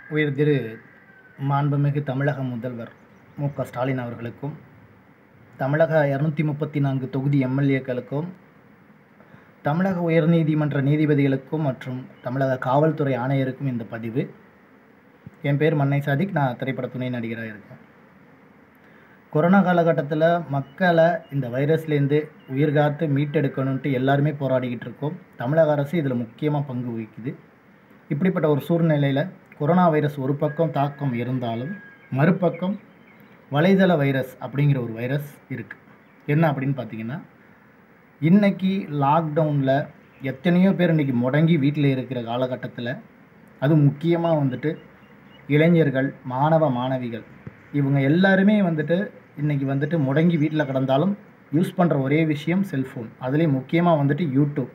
உயர் திரு மாண்புமிகு தமிழக முதல்வர் மு க ஸ்டாலின் அவர்களுக்கும் தமிழக இரநூத்தி முப்பத்தி நான்கு தொகுதி எம்எல்ஏக்களுக்கும் தமிழக உயர்நீதிமன்ற நீதிபதிகளுக்கும் மற்றும் தமிழக காவல்துறை ஆணையருக்கும் இந்த பதிவு என் பேர் மன்னை சாதிக் நான் திரைப்பட துணை நடிகராக இருக்கேன் கொரோனா காலகட்டத்தில் மக்களை இந்த வைரஸ்லேருந்து உயிர் காத்து மீட்டெடுக்கணுன்ட்டு எல்லாருமே போராடிக்கிட்டு இருக்கோம் தமிழக அரசு இதில் முக்கியமாக பங்கு வகிக்குது இப்படிப்பட்ட ஒரு சூழ்நிலையில் கொரோனா வைரஸ் ஒரு பக்கம் தாக்கம் இருந்தாலும் மறுபக்கம் வலைதள வைரஸ் அப்படிங்கிற ஒரு வைரஸ் இருக்குது என்ன அப்படின்னு பார்த்தீங்கன்னா இன்னைக்கு லாக்டவுனில் எத்தனையோ பேர் இன்றைக்கி முடங்கி வீட்டில் இருக்கிற காலகட்டத்தில் அதுவும் முக்கியமாக வந்துட்டு இளைஞர்கள் மாணவ மாணவிகள் இவங்க எல்லாருமே வந்துட்டு இன்றைக்கி வந்துட்டு முடங்கி வீட்டில் கிடந்தாலும் யூஸ் பண்ணுற ஒரே விஷயம் செல்ஃபோன் அதுலேயும் முக்கியமாக வந்துட்டு யூடியூப்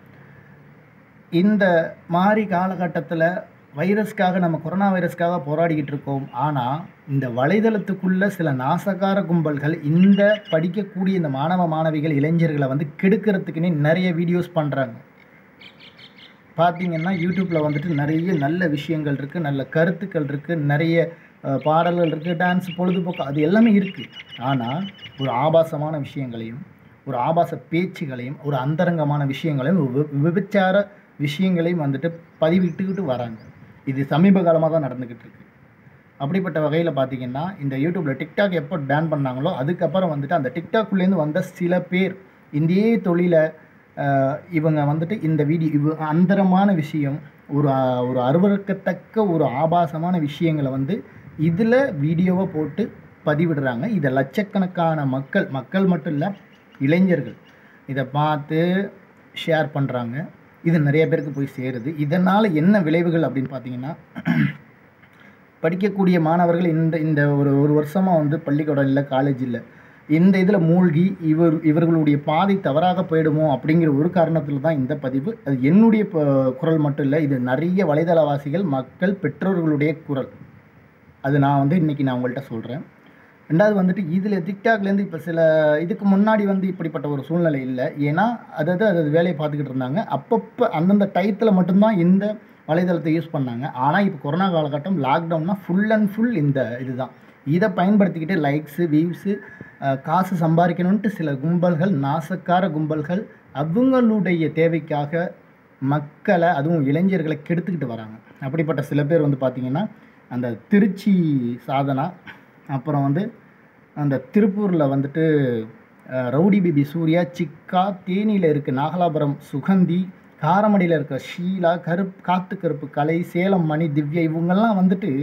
இந்த மாதிரி காலகட்டத்தில் வைரஸ்க்காக நம்ம கொரோனா வைரஸ்க்காக போராடிக்கிட்டு இருக்கோம் ஆனால் இந்த வலைதளத்துக்குள்ள சில நாசகார கும்பல்கள் இந்த படிக்கக்கூடிய இந்த மாணவ மாணவிகள் இளைஞர்களை வந்து கெடுக்கிறதுக்குன்னே நிறைய வீடியோஸ் பண்ணுறாங்க பார்த்தீங்கன்னா யூடியூப்பில் வந்துட்டு நிறைய நல்ல விஷயங்கள் இருக்குது நல்ல கருத்துக்கள் இருக்குது நிறைய அஹ், பாடல்கள் இருக்குது டான்ஸ் பொழுதுபோக்கு அது எல்லாமே இருக்குது ஆனால் ஒரு ஆபாசமான விஷயங்களையும் ஒரு ஆபாச பேச்சுகளையும் ஒரு அந்தரங்கமான விஷயங்களையும் வி- விபச்சார விஷயங்களையும் வந்துட்டு பதிவிட்டுக்கிட்டு வராங்க இது சமீப காலமாக தான் நடந்துக்கிட்டு இருக்கு அப்படிப்பட்ட வகையில் பார்த்தீங்கன்னா இந்த யூடியூப்பில் டிக்டாக் எப்போ பேன் பண்ணாங்களோ அதுக்கப்புறம் வந்துட்டு அந்த டிக்டாக்குள்ளேருந்து வந்த சில பேர் இந்தியே தொழிலை ஆஹ், இவங்க வந்துட்டு இந்த வீடியோ இவ அந்தரமான விஷயம் ஒரு ஆஹ், ஒரு அருவருக்கத்தக்க ஒரு ஆபாசமான விஷயங்களை வந்து இதில் வீடியோவை போட்டு பதிவிடுறாங்க இதை லட்சக்கணக்கான மக்கள் மக்கள் மட்டும் இல்லை இளைஞர்கள் இதை பார்த்து ஷேர் பண்ணுறாங்க இது நிறைய பேருக்கு போய் சேருது இதனால் என்ன விளைவுகள் அப்படின்னு பார்த்தீங்கன்னா படிக்கக்கூடிய மாணவர்கள் இந்த இந்த ஒரு ஒரு வருஷமாக வந்து பள்ளிக்கூடம் இல்லை காலேஜ் இல்லை இந்த இதில் மூழ்கி இவர் இவர்களுடைய பாதை தவறாக போயிடுமோ அப்படிங்கிற ஒரு காரணத்தில் தான் இந்த பதிவு அது என்னுடைய ப- குரல் மட்டும் இல்லை இது நிறைய வலைதளவாசிகள் மக்கள் பெற்றோர்களுடைய குரல் அது நான் வந்து இன்றைக்கி நான் உங்கள்கிட்ட சொல்கிறேன் ரெண்டாவது வந்துட்டு இதில் டிக்டாக்லேருந்து இப்போ சில இதுக்கு முன்னாடி வந்து இப்படிப்பட்ட ஒரு சூழ்நிலை இல்லை ஏன்னா அதாவது அது வேலையை பார்த்துக்கிட்டு இருந்தாங்க அப்பப்போ அந்தந்த டயத்தில் மட்டும்தான் இந்த வலைதளத்தை யூஸ் பண்ணாங்க ஆனால் இப்போ கொரோனா காலகட்டம் லாக்டவுன்னா ஃபுல் அண்ட் ஃபுல் இந்த இதுதான் இதை பயன்படுத்திக்கிட்டு லைக்ஸு வியூஸு காசு சம்பாதிக்கணுன்ட்டு சில கும்பல்கள் நாசக்கார கும்பல்கள் அவங்களுடைய தேவைக்காக மக்களை அதுவும் இளைஞர்களை கெடுத்துக்கிட்டு வராங்க அப்படிப்பட்ட சில பேர் வந்து பார்த்திங்கன்னா அந்த திருச்சி சாதனா அப்புறம் வந்து அந்த திருப்பூரில் வந்துட்டு அஹ், ரவுடி பிபி சூர்யா சிக்கா தேனியில் இருக்க நாகலாபுரம் சுகந்தி காரமடியில் இருக்க ஷீலா கருப் காத்து கருப்பு கலை சேலம் மணி திவ்யா இவங்கெல்லாம் வந்துட்டு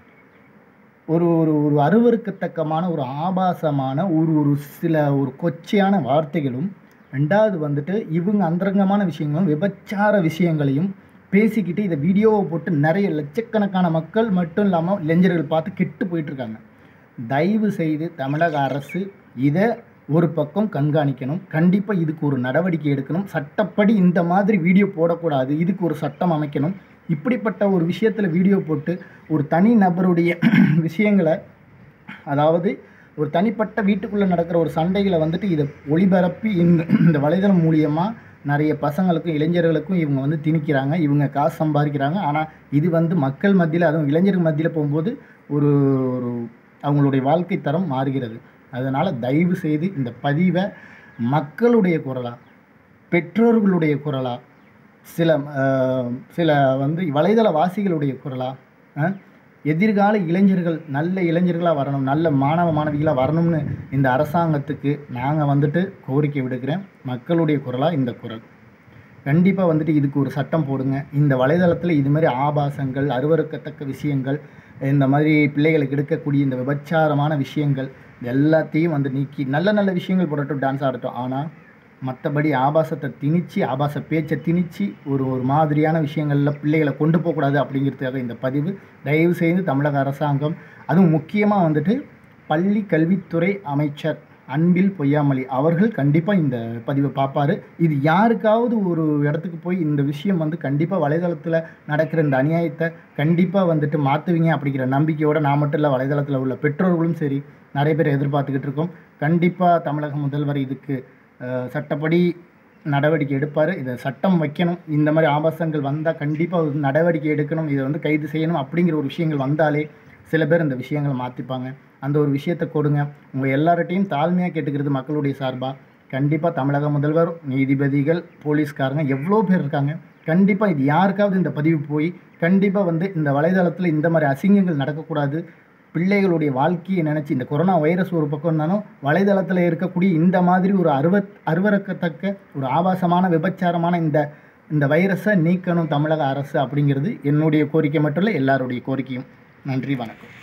ஒரு ஒரு ஒரு அருவருக்கத்தக்கமான ஒரு ஆபாசமான ஒரு ஒரு சில ஒரு கொச்சையான வார்த்தைகளும் ரெண்டாவது வந்துட்டு இவங்க அந்தரங்கமான விஷயங்களும் விபச்சார விஷயங்களையும் பேசிக்கிட்டு இதை வீடியோவை போட்டு நிறைய லட்சக்கணக்கான மக்கள் மட்டும் இல்லாமல் இளைஞர்கள் பார்த்து கெட்டு போயிட்டுருக்காங்க தயவு செய்து தமிழக அரசு இதை ஒரு பக்கம் கண்காணிக்கணும் கண்டிப்பாக இதுக்கு ஒரு நடவடிக்கை எடுக்கணும் சட்டப்படி இந்த மாதிரி வீடியோ போடக்கூடாது இதுக்கு ஒரு சட்டம் அமைக்கணும் இப்படிப்பட்ட ஒரு விஷயத்தில் வீடியோ போட்டு ஒரு தனி நபருடைய விஷயங்களை அதாவது ஒரு தனிப்பட்ட வீட்டுக்குள்ளே நடக்கிற ஒரு சண்டைகளை வந்துட்டு இதை ஒளிபரப்பி இந்த இந்த வலைதளம் மூலியமாக நிறைய பசங்களுக்கும் இளைஞர்களுக்கும் இவங்க வந்து திணிக்கிறாங்க இவங்க காசு சம்பாதிக்கிறாங்க ஆனால் இது வந்து மக்கள் மத்தியில் அதுவும் இளைஞர்கள் மத்தியில் போகும்போது ஒரு ஒரு அவங்களுடைய வாழ்க்கை தரம் மாறுகிறது அதனால் தயவு செய்து இந்த பதிவை மக்களுடைய குரலாக பெற்றோர்களுடைய குரலாக சில அஹ், சில வந்து வலைதள வாசிகளுடைய குரலாக எதிர்கால இளைஞர்கள் நல்ல இளைஞர்களாக வரணும் நல்ல மாணவ மாணவிகளாக வரணும்னு இந்த அரசாங்கத்துக்கு நாங்கள் வந்துட்டு கோரிக்கை விடுக்கிறேன் மக்களுடைய குரலாக இந்த குரல் கண்டிப்பாக வந்துட்டு இதுக்கு ஒரு சட்டம் போடுங்க இந்த வலைதளத்தில் இது மாதிரி ஆபாசங்கள் அருவருக்கத்தக்க விஷயங்கள் இந்த மாதிரி பிள்ளைகளுக்கு எடுக்கக்கூடிய இந்த விபச்சாரமான விஷயங்கள் இது எல்லாத்தையும் வந்து நீக்கி நல்ல நல்ல விஷயங்கள் போடட்டும் டான்ஸ் ஆடட்டும் ஆனால் மற்றபடி ஆபாசத்தை திணிச்சு ஆபாச பேச்சை திணிச்சு ஒரு ஒரு மாதிரியான விஷயங்களில் பிள்ளைகளை கொண்டு போகக்கூடாது அப்படிங்கிறதுக்காக இந்த பதிவு தயவு செய்து தமிழக அரசாங்கம் அதுவும் முக்கியமாக வந்துட்டு பள்ளி கல்வித்துறை அமைச்சர் அன்பில் பொய்யாமொழி அவர்கள் கண்டிப்பாக இந்த பதிவை பார்ப்பாரு இது யாருக்காவது ஒரு இடத்துக்கு போய் இந்த விஷயம் வந்து கண்டிப்பாக வலைதளத்தில் நடக்கிற இந்த அநியாயத்தை கண்டிப்பாக வந்துட்டு மாற்றுவீங்க அப்படிங்கிற நம்பிக்கையோட நான் மட்டும் இல்லை வலைதளத்தில் உள்ள பெற்றோர்களும் சரி நிறைய பேர் எதிர்பார்த்துக்கிட்டு இருக்கோம் கண்டிப்பாக தமிழக முதல்வர் இதுக்கு அஹ், சட்டப்படி நடவடிக்கை எடுப்பார் இதை சட்டம் வைக்கணும் இந்த மாதிரி ஆபாசங்கள் வந்தால் கண்டிப்பாக நடவடிக்கை எடுக்கணும் இதை வந்து கைது செய்யணும் அப்படிங்கிற ஒரு விஷயங்கள் வந்தாலே சில பேர் இந்த விஷயங்களை மாற்றிப்பாங்க அந்த ஒரு விஷயத்தை கொடுங்க உங்கள் எல்லார்ட்டையும் தாழ்மையாக கேட்டுக்கிறது மக்களுடைய சார்பாக கண்டிப்பாக தமிழக முதல்வர் நீதிபதிகள் போலீஸ்காரங்க எவ்வளோ பேர் இருக்காங்க கண்டிப்பாக இது யாருக்காவது இந்த பதிவு போய் கண்டிப்பாக வந்து இந்த வலைதளத்தில் இந்த மாதிரி அசிங்கங்கள் நடக்கக்கூடாது பிள்ளைகளுடைய வாழ்க்கையை நினச்சி இந்த கொரோனா வைரஸ் ஒரு பக்கம் இருந்தாலும் வலைதளத்தில் இருக்கக்கூடிய இந்த மாதிரி ஒரு அருவத் அருவறக்கத்தக்க ஒரு ஆபாசமான விபச்சாரமான இந்த இந்த வைரஸை நீக்கணும் தமிழக அரசு அப்படிங்கிறது என்னுடைய கோரிக்கை மட்டும் இல்லை எல்லாருடைய கோரிக்கையும் நன்றி வணக்கம்